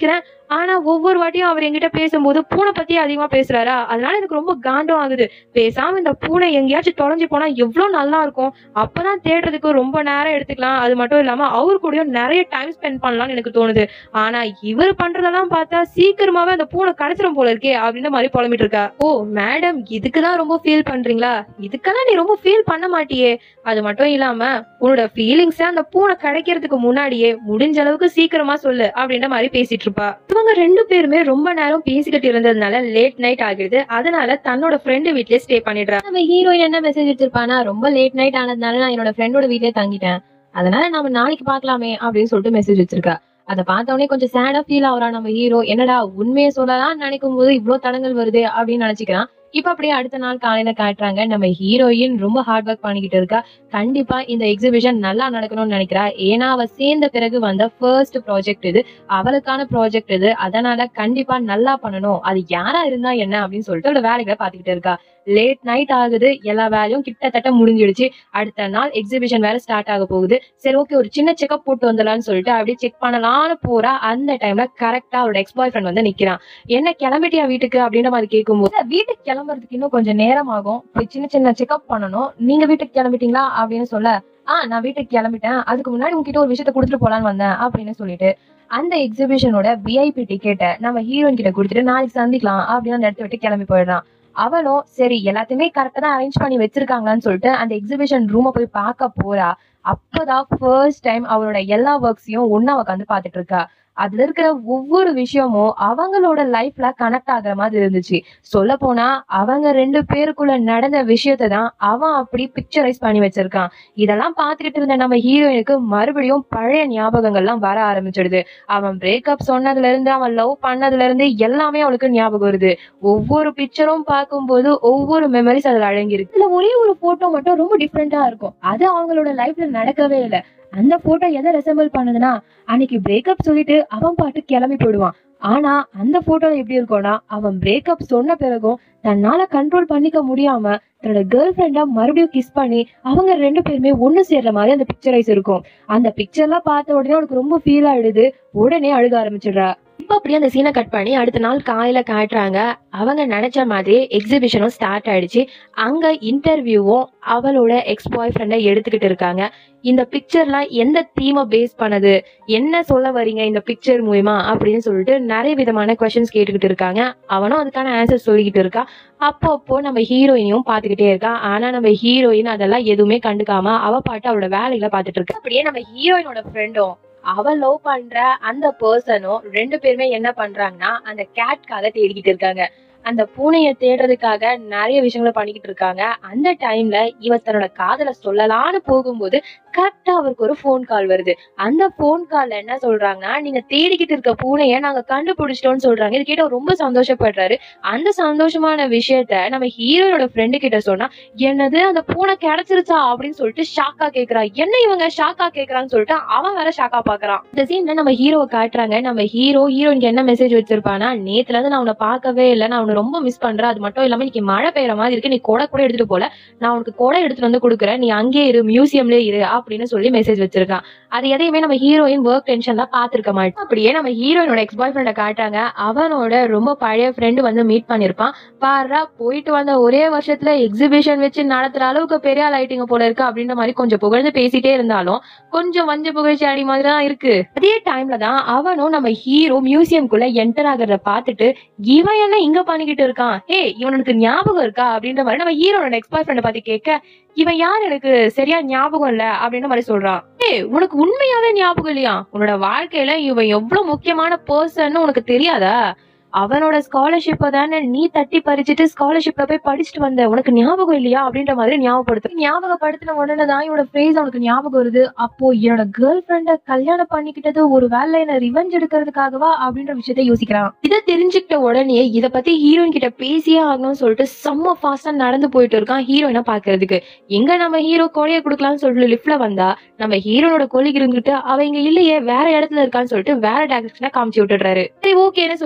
ஆனா ஒவ்வொரு வாட்டியும் அவர் என்கிட்ட பேசும்போது பூனை பத்தி அதிகமா பேசுறாரா அதனால எனக்கு ரொம்ப காண்டம் ஆகுது பேசாம இந்த பூனை எங்கேயாச்சும் தொலைஞ்சு போனா எவ்வளவு நல்லா இருக்கும் அப்பதான் தேடுறதுக்கு ரொம்ப நேரம் எடுத்துக்கலாம் அது மட்டும் இல்லாம அவர் கூடயும் நிறைய டைம் ஸ்பெண்ட் பண்ணலாம்னு எனக்கு தோணுது ஆனா இவர் பண்றதெல்லாம் பார்த்தா சீக்கிரமாவே அந்த பூனை கிடைச்சிரும் போல இருக்கே அப்படின்ற மாதிரி புலம்பிட்டு இருக்கா ஓ மேடம் இதுக்குதான் ரொம்ப ஃபீல் பண்றீங்களா இதுக்கெல்லாம் நீ ரொம்ப ஃபீல் பண்ண மாட்டியே அது மட்டும் இல்லாம உன்னோட ஃபீலிங்ஸ் அந்த பூனை கிடைக்கிறதுக்கு முன்னாடியே முடிஞ்ச அளவுக்கு சீக்கிரமா சொல்லு அப்படின்ற மாதிரி பேசிட்டு இருப்பா இவங்க ரெண்டு பேருமே ரொம்ப நேரம் பேசிக்கிட்டு இருந்ததுனால லேட் நைட் ஆகிடுது அதனால தன்னோட ஃப்ரெண்டு வீட்லயே ஸ்டே பண்ணிடுறா நம்ம ஹீரோயின் என்ன மெசேஜ் வச்சிருப்பானா ரொம்ப லேட் நைட் ஆனதுனால நான் என்னோட ஃப்ரெண்டோட வீட்லயே தங்கிட்டேன் அதனால நம்ம நாளைக்கு பார்க்கலாமே அப்படின்னு சொல்லிட்டு மெசேஜ் வச்சிருக்கா அதை பார்த்த உடனே கொஞ்சம் சேடா ஃபீல் ஆகுறா நம்ம ஹீரோ என்னடா உண்மையை சொல்லலாம் நினைக்கும் போது இவ்வளவு தடங்கள் வருது அப்படின்னு நினைச்சுக்கிறான் இப்ப அப்படியே அடுத்த நாள் காலையில காட்டுறாங்க நம்ம ஹீரோயின் ரொம்ப ஹார்ட் ஒர்க் பண்ணிக்கிட்டு இருக்கா கண்டிப்பா இந்த எக்ஸிபிஷன் நல்லா நடக்கணும்னு நினைக்கிறா ஏன்னா அவ சேர்ந்த பிறகு வந்த ஃபர்ஸ்ட் ப்ராஜெக்ட் இது அவளுக்கான ப்ராஜெக்ட் இது அதனால கண்டிப்பா நல்லா பண்ணணும் அது யாரா இருந்தா என்ன அப்படின்னு சொல்லிட்டு அவளோட வேலைகளை பாத்துக்கிட்டு இருக்கா லேட் நைட் ஆகுது எல்லா வேலையும் கிட்டத்தட்ட முடிஞ்சிடுச்சு அடுத்த நாள் எக்ஸிபிஷன் வேற ஸ்டார்ட் ஆக போகுது சரி ஓகே ஒரு சின்ன செக்அப் போட்டு வந்துடலாம்னு சொல்லிட்டு அப்படியே செக் பண்ணலாம்னு போறா அந்த டைம்ல கரெக்டா அவரோட எக்ஸ் பாய் ஃப்ரெண்ட் வந்து நிக்கிறான் என்ன கிளம்பிட்டியா வீட்டுக்கு அப்படின்ற மாதிரி கேட்கும்போது "இல்ல, வீட்டுக்கு கிளம்புறதுக்கு இன்னும் கொஞ்சம் நேரம் ஆகும் போய் சின்ன சின்ன செக்அப் பண்ணணும் நீங்க வீட்டுக்கு கிளம்பிட்டீங்களா அப்படின்னு சொல்ல ஆ நான் வீட்டுக்கு கிளம்பிட்டேன் அதுக்கு முன்னாடி உங்ககிட்ட ஒரு விஷயத்த கொடுத்துட்டு போலான்னு வந்தேன் அப்படின்னு சொல்லிட்டு அந்த எக்ஸிபிஷனோட விஐபி டிக்கெட்டை நம்ம ஹீரோயின் கிட்ட கொடுத்துட்டு நாளைக்கு சந்திக்கலாம் அப்படின்னு அந்த இடத்த விட்டு கிளம்பி போயிடுறான் அவளும் சரி எல்லாத்தையுமே கரெக்டா தான் அரேஞ்ச் பண்ணி வச்சிருக்காங்களான்னு சொல்லிட்டு அந்த எக்ஸிபிஷன் ரூமை போய் பார்க்க போறா அப்பதான் ஃபர்ஸ்ட் டைம் அவளோட எல்லா ஒர்க்ஸையும் ஒன்னா உட்காந்து பார்த்துட்டு இருக்கா அதுல இருக்கிற ஒவ்வொரு விஷயமும் அவங்களோட லைஃப்ல கனெக்ட் ஆகுற மாதிரி இருந்துச்சு சொல்ல போனா அவங்க ரெண்டு பேருக்குள்ள நடந்த விஷயத்தை தான் அவன் அப்படி பிக்சரைஸ் பண்ணி வச்சிருக்கான் இதெல்லாம் பார்த்துக்கிட்டு இருந்த நம்ம ஹீரோயினுக்கு மறுபடியும் பழைய ஞாபகங்கள்லாம் வர ஆரம்பிச்சிடுது அவன் பிரேக்கப் சொன்னதுல இருந்து அவன் லவ் பண்ணதுல இருந்து எல்லாமே அவளுக்கு ஞாபகம் வருது ஒவ்வொரு பிக்சரும் பார்க்கும்போது ஒவ்வொரு மெமரிஸ் அதுல அடங்கியிருக்கு இதுல ஒரே ஒரு போட்டோ மட்டும் ரொம்ப டிஃப்ரெண்டா இருக்கும் அது அவங்களோட லைஃப்ல நடக்கவே இல்லை அந்த போட்டோ எதை ரெசம்பிள் பண்ணுதுன்னா அன்னைக்கு பிரேக்கப் சொல்லிட்டு அவன் பாட்டு கிளம்பி போயிடுவான் ஆனா அந்த போட்டோல எப்படி இருக்கும்னா அவன் பிரேக்கப் சொன்ன பிறகும் தன்னால கண்ட்ரோல் பண்ணிக்க முடியாம தன்னோட கேர்ள் ஃப்ரெண்டா மறுபடியும் கிஸ் பண்ணி அவங்க ரெண்டு பேருமே ஒண்ணு சேர்ற மாதிரி அந்த பிக்சரைஸ் இருக்கும் அந்த பிக்சர்லாம் பார்த்த உடனே அவனுக்கு ரொம்ப ஃபீல் ஆயிடுது உடனே அழுக ஆரம்பிச்சிடுறா இப்ப அப்படியே அந்த சீனை கட் பண்ணி அடுத்த நாள் காலையில காட்டுறாங்க அவங்க நினைச்ச மாதிரி எக்ஸிபிஷனும் ஸ்டார்ட் ஆயிடுச்சு அங்க இன்டர்வியூவும் அவளோட எக்ஸ் பாய் ஃப்ரெண்டை எடுத்துக்கிட்டு இருக்காங்க இந்த பிக்சர்லாம் எந்த தீமை பேஸ் பண்ணது என்ன சொல்ல வரீங்க இந்த பிக்சர் மூலியமா அப்படின்னு சொல்லிட்டு நிறைய விதமான கொஸ்டின்ஸ் கேட்டுக்கிட்டு இருக்காங்க அவனும் அதுக்கான ஆன்சர் சொல்லிக்கிட்டு இருக்கா அப்போ அப்போ நம்ம ஹீரோயினையும் பாத்துக்கிட்டே இருக்கா ஆனா நம்ம ஹீரோயின் அதெல்லாம் எதுவுமே கண்டுக்காம அவ பாட்டு அவளோட வேலைகளை பாத்துட்டு இருக்கா அப்படியே நம்ம ஹீரோயினோட ஃப்ரெண்டும் அவ லவ் பண்ற அந்த பர்சனும் ரெண்டு பேருமே என்ன பண்றாங்கன்னா அந்த கேட்காக தேடிக்கிட்டு இருக்காங்க அந்த பூனைய தேடுறதுக்காக நிறைய விஷயங்களை பண்ணிக்கிட்டு இருக்காங்க அந்த டைம்ல இவ தன்னோட காதல சொல்லலாம்னு போகும்போது கரெக்டா அவருக்கு ஒரு ஃபோன் கால் வருது அந்த ஃபோன் கால்ல என்ன சொல்றாங்கன்னா நீங்க தேடிக்கிட்டு இருக்க பூனைய நாங்க கண்டுபிடிச்சிட்டோம்னு சொல்றாங்க இது கேட்ட அவர் ரொம்ப சந்தோஷப்படுறாரு அந்த சந்தோஷமான விஷயத்த நம்ம ஹீரோனோட ஃப்ரெண்டு கிட்ட சொன்னா என்னது அந்த பூனை கிடைச்சிருச்சா அப்படின்னு சொல்லிட்டு ஷாக்கா கேக்குறா என்ன இவங்க ஷாக்கா கேக்குறான்னு சொல்லிட்டு அவன் வேற ஷாக்கா பாக்குறான் இந்த சீன்ல நம்ம ஹீரோவை காட்டுறாங்க நம்ம ஹீரோ ஹீரோயினுக்கு என்ன மெசேஜ் வச்சிருப்பானா நேத்துல இருந்து நான் உன்னை பார்க்கவே இல்லை நான் உன்னை ரொம்ப மிஸ் பண்றேன் அது மட்டும் இல்லாம இன்னைக்கு மழை பெய்யற மாதிரி இருக்கு நீ கொடை கூட எடுத்துட்டு போல நான் உனக்கு கொடை எடுத்துட்டு வந்து கொடுக்குறேன் நீ அங்கேயே இரு மியூசியம்லயே இரு அப்படின்னு சொல்லி மெசேஜ் வச்சிருக்கான் அது எதையுமே நம்ம ஹீரோயின் ஒர்க் டென்ஷன்ல பாத்திருக்க மாட்டோம் அப்படியே நம்ம ஹீரோயினோட எக்ஸ் பாய் ஃப்ரெண்ட காட்டுறாங்க அவனோட ரொம்ப பழைய ஃப்ரெண்டு வந்து மீட் பண்ணிருப்பான் பாரா போயிட்டு வந்த ஒரே வருஷத்துல எக்ஸிபிஷன் வச்சு நடத்துற அளவுக்கு பெரிய ஆள் ஆயிட்டீங்க போல இருக்கு அப்படின்ற மாதிரி கொஞ்சம் புகழ்ந்து பேசிட்டே இருந்தாலும் கொஞ்சம் வஞ்ச புகழ்ச்சி அடி மாதிரி தான் இருக்கு அதே டைம்ல தான் அவனும் நம்ம ஹீரோ மியூசியம்குள்ள என்டர் ஆகுறத பார்த்துட்டு இவன் என்ன இங்க பண்ணிக்கிட்டு இருக்கான் ஏ இவனுக்கு ஞாபகம் இருக்கா அப்படின்ற மாதிரி நம்ம ஹீரோட எக்ஸ் பாய் ஃப்ரெண்ட பார்த்து கேட்க இவன் யார் எனக்கு சரியா ஞாபகம் இல்ல அப்படின்ற மாதிரி சொல்றான் ஏய் உனக்கு உண்மையாவே ஞாபகம் இல்லையா உன்னோட வாழ்க்கையில இவன் எவ்வளவு முக்கியமான பர்சன் உனக்கு தெரியாதா அவனோட ஸ்காலர்ஷிப்ப தானே நீ தட்டி பறிச்சுட்டு ஸ்காலர்ஷிப்ல போய் படிச்சுட்டு வந்த உனக்கு ஞாபகம் இல்லையா அப்படின்ற மாதிரி ஞாபகப்படுத்து ஞாபகப்படுத்தின உடனே தான் இவனோட ஃபேஸ் அவனுக்கு ஞாபகம் வருது அப்போ என்னோட கேர்ள் ஃப்ரெண்ட கல்யாணம் பண்ணிக்கிட்டது ஒரு வேலை என்ன ரிவெஞ்ச் எடுக்கிறதுக்காகவா அப்படின்ற விஷயத்த யோசிக்கிறான் இதை தெரிஞ்சுக்கிட்ட உடனே இத பத்தி ஹீரோயின் கிட்ட பேசியே ஆகணும்னு சொல்லிட்டு செம்ம ஃபாஸ்டா நடந்து போயிட்டு இருக்கான் ஹீரோயினை பாக்குறதுக்கு எங்க நம்ம ஹீரோ கொலையை கொடுக்கலாம்னு சொல்லிட்டு லிஃப்ட்ல வந்தா நம்ம ஹீரோனோட கொலிக்கு இருந்துட்டு அவ இங்க இல்லையே வேற இடத்துல இருக்கான்னு சொல்லிட்டு வேற டைரக்ஷனா காமிச்சு விட்டுடுறாரு சரி ஓகேன்னு சொல்லிட்டு நம்ம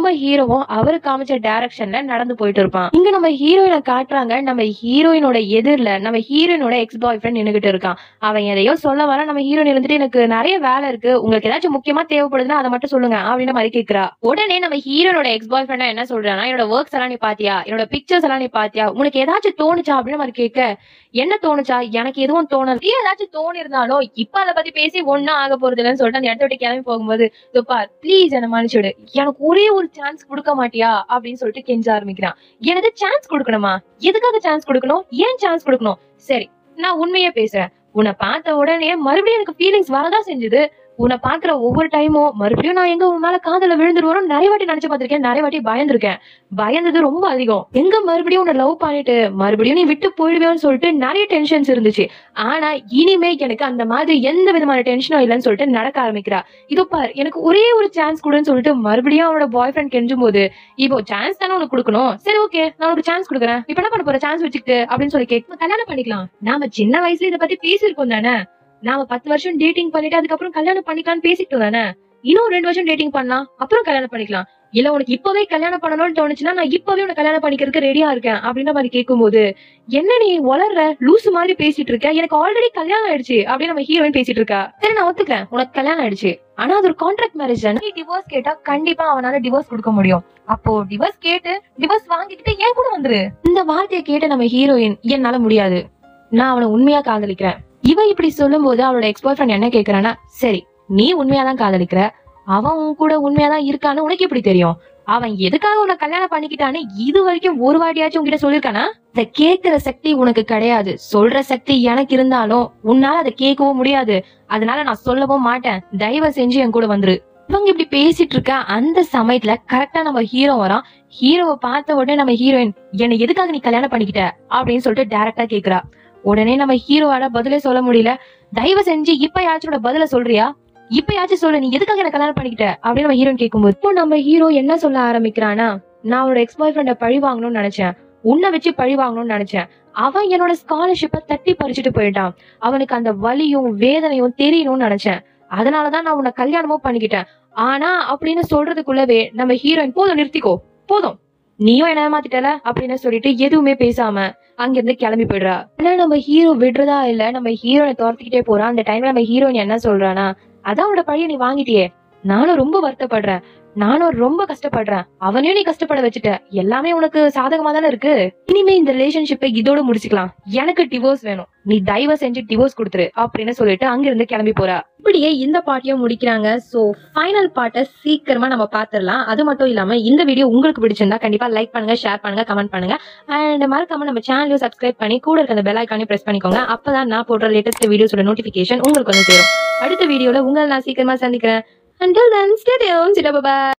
நம்ம ஹீரோவும் அவரு காமிச்ச டைரக்ஷன்ல நடந்து போயிட்டு இருப்பான் இங்க நம்ம ஹீரோயினை காட்டுறாங்க நம்ம ஹீரோயினோட எதிரில நம்ம ஹீரோயினோட எக்ஸ் பாய் ஃப்ரெண்ட் நின்னுகிட்டு இருக்கான் அவன் எதையோ சொல்ல வர நம்ம ஹீரோயின் இருந்துட்டு எனக்கு நிறைய வேலை இருக்கு உங்களுக்கு ஏதாச்சும் முக்கியமா தேவைப்படுதுன்னா அதை மட்டும் சொல்லுங்க அப்படின்ற மாதிரி கேக்குறா உடனே நம்ம ஹீரோனோட எக்ஸ் பாய் ஃப்ரெண்டா என்ன சொல்றானா என்னோட ஒர்க்ஸ் எல்லாம் நீ பாத்தியா என்னோட பிக்சர்ஸ் எல்லாம் நீ பாத்தியா உனக்கு ஏதாச்சும் தோணுச்சா அப்படின்னு மாதிரி கேட்க என்ன தோணுச்சா எனக்கு எதுவும் தோணல நீ ஏதாச்சும் தோணி இருந்தாலும் இப்ப அதை பத்தி பேசி ஒன்னும் ஆக போறது இல்லைன்னு சொல்லிட்டு அந்த இடத்த விட்டு கிளம்பி போகும்போது இதோ பார் ப்ளீஸ் என்ன மன்னிச்சுடு எனக்கு ஒரே ஒரு சான்ஸ் கொடுக்க மாட்டியா அப்படின்னு சொல்லிட்டு கெஞ்ச ஆரம்பிக்கிறான் எனக்கு சான்ஸ் கொடுக்கணுமா எதுக்காக சான்ஸ் கொடுக்கணும் ஏன் சான்ஸ் கொடுக்கணும் சரி நான் உண்மையே பேசுறேன் உன்னை பார்த்த உடனே மறுபடியும் எனக்கு ஃபீலிங்ஸ் வரதான் செஞ்சது உன்னை பாக்குற ஒவ்வொரு டைமும் மறுபடியும் நான் எங்க உன் மேல காதல விழுந்துருவோம் நிறைய வாட்டி நினைச்சு பார்த்திருக்கேன் நிறைய வாட்டி பயந்திருக்கேன் பயந்தது ரொம்ப அதிகம் எங்க மறுபடியும் உன்னை லவ் பண்ணிட்டு மறுபடியும் நீ விட்டு போயிடுவேன்னு சொல்லிட்டு நிறைய டென்ஷன்ஸ் இருந்துச்சு ஆனா இனிமே எனக்கு அந்த மாதிரி எந்த விதமான டென்ஷனும் இல்லைன்னு சொல்லிட்டு நடக்க ஆரம்பிக்கிறா இதோ பார் எனக்கு ஒரே ஒரு சான்ஸ் கொடுன்னு சொல்லிட்டு மறுபடியும் அவனோட பாய் ஃப்ரெண்ட் கெஞ்சும் போது இப்போ சான்ஸ் தானே உனக்கு கொடுக்கணும் சரி ஓகே நான் உனக்கு சான்ஸ் கொடுக்குறேன் இப்ப என்ன பண்ண போற சான்ஸ் வச்சுக்கிட்டு அப்படின்னு சொல்லி கேட்க கல்யாணம் பண்ணிக்கலாம் நாம சின்ன வயசுல இதை பத்தி பேசியிருக்கோம் தானே நாம பத்து வருஷம் டேட்டிங் பண்ணிட்டு அதுக்கப்புறம் கல்யாணம் பண்ணிக்கலாம்னு பேசிக்கிட்டோம் தானே இன்னும் ரெண்டு வருஷம் டேட்டிங் பண்ணலாம் அப்புறம் கல்யாணம் பண்ணிக்கலாம் இல்ல உனக்கு இப்பவே கல்யாணம் பண்ணணும்னு தோணுச்சுன்னா நான் இப்பவே உனக்கு கல்யாணம் பண்ணிக்கிறதுக்கு ரெடியா இருக்கேன் அப்படின்ற மாதிரி கேட்கும்போது என்ன நீ வளர்ற லூசு மாதிரி பேசிட்டு இருக்க எனக்கு ஆல்ரெடி கல்யாணம் ஆயிடுச்சு அப்படின்னு நம்ம ஹீரோயின் பேசிட்டு இருக்கா சரி நான் ஒத்துக்கிறேன் உனக்கு கல்யாணம் ஆயிடுச்சு ஆனா அது ஒரு கான்ட்ராக்ட் மேரேஜ் தானே நீ டிவோர்ஸ் கேட்டா கண்டிப்பா அவனால டிவோர்ஸ் கொடுக்க முடியும் அப்போ டிவோர்ஸ் கேட்டு டிவோர்ஸ் வாங்கிக்கிட்டு ஏன் கூட வந்துரு இந்த வார்த்தையை கேட்டு நம்ம ஹீரோயின் என்னால முடியாது நான் அவனை உண்மையா காதலிக்கிறேன் இவ இப்படி சொல்லும் போது அவளோட எக்ஸ் பாய் ஃப்ரெண்ட் என்ன கேக்குறான்னா சரி நீ உண்மையா தான் காதலிக்கிற அவன் உன் கூட உண்மையா தான் இருக்கான்னு உனக்கு எப்படி தெரியும் அவன் எதுக்காக உன்னை கல்யாணம் பண்ணிக்கிட்டான்னு இது வரைக்கும் ஒரு வாட்டியாச்சும் உன்கிட்ட சொல்லிருக்கானா இத கேக்குற சக்தி உனக்கு கிடையாது சொல்ற சக்தி எனக்கு இருந்தாலும் உன்னால அதை கேட்கவும் முடியாது அதனால நான் சொல்லவும் மாட்டேன் தயவு செஞ்சு என் கூட வந்துரு இவங்க இப்படி பேசிட்டு இருக்க அந்த சமயத்துல கரெக்டா நம்ம ஹீரோ வரான் ஹீரோவை பார்த்த உடனே நம்ம ஹீரோயின் என்னை எதுக்காக நீ கல்யாணம் பண்ணிக்கிட்ட அப்படின்னு சொல்லிட்டு டைரக்டா கேக்குறா உடனே நம்ம ஹீரோவால பதிலே சொல்ல முடியல தயவு செஞ்சு இப்ப யாச்சோட பதில சொல்றியா இப்பயாச்சும் சொல்லு நீ எதுக்காக என்ன கல்யாணம் பண்ணிக்கிட்ட அப்படின்னு நம்ம ஹீரோயின் கேட்கும்போது இப்போ நம்ம ஹீரோ என்ன சொல்ல ஆரம்பிக்கிறானா நான் அவனோட எக்ஸ் பாய் ஃப்ரெண்ட பழி வாங்கணும்னு நினைச்சேன் உன்னை வச்சு பழி வாங்கணும்னு நினைச்சேன் அவன் என்னோட ஸ்காலர்ஷிப்பை தட்டி பறிச்சுட்டு போயிட்டான் அவனுக்கு அந்த வலியும் வேதனையும் தெரியணும்னு நினைச்சேன் அதனாலதான் நான் உன்னை கல்யாணமும் பண்ணிக்கிட்டேன் ஆனா அப்படின்னு சொல்றதுக்குள்ளவே நம்ம ஹீரோயின் போதும் நிறுத்திக்கோ போதும் நீயும் என்ன ஏமாத்திட்டல அப்படின்னு சொல்லிட்டு எதுவுமே பேசாம அங்கிருந்து கிளம்பி போயிடுறா ஆனா நம்ம ஹீரோ விடுறதா இல்ல நம்ம ஹீரோனை துரத்திக்கிட்டே போறான் அந்த டைம்ல நம்ம ஹீரோயின் என்ன சொல்றானா அதான் அவனோட பழிய நீ வாங்கிட்டியே நானும் ரொம்ப வருத்தப்படுறேன் நானும் ரொம்ப கஷ்டப்படுறேன் அவனையும் நீ கஷ்டப்பட வச்சுட்ட எல்லாமே உனக்கு சாதகமா தானே இருக்கு இனிமே இந்த ரிலேஷன்ஷிப்பை இதோட முடிச்சுக்கலாம் எனக்கு டிவோர்ஸ் வேணும் நீ தயவு செஞ்சு டிவோர்ஸ் கொடுத்துரு அப்படின்னு சொல்லிட்டு அங்கிருந்து கிளம்பி போறா இப்படியே இந்த பாட்டையும் முடிக்கிறாங்க சோ ஃபைனல் பார்ட்டை சீக்கிரமா நம்ம பாத்துரலாம் அது மட்டும் இல்லாம இந்த வீடியோ உங்களுக்கு பிடிச்சிருந்தா கண்டிப்பா லைக் பண்ணுங்க ஷேர் பண்ணுங்க கமெண்ட் பண்ணுங்க அண்ட் மறக்காம நம்ம சேனலையும் சப்ஸ்கிரைப் பண்ணி கூட இருக்க அந்த பெல் ஐக்கானையும் பிரஸ் பண்ணிக்கோங்க அப்பதான் நான் போடுற லேட்டஸ்ட் வீடியோஸோட நோட்டிபிகேஷன் உங்களுக்கு வந்து சேரும் அடுத்த வீடியோல உங்களை நான் சீக்கிரமா சந்திக்கிறேன் until then stay tuned bye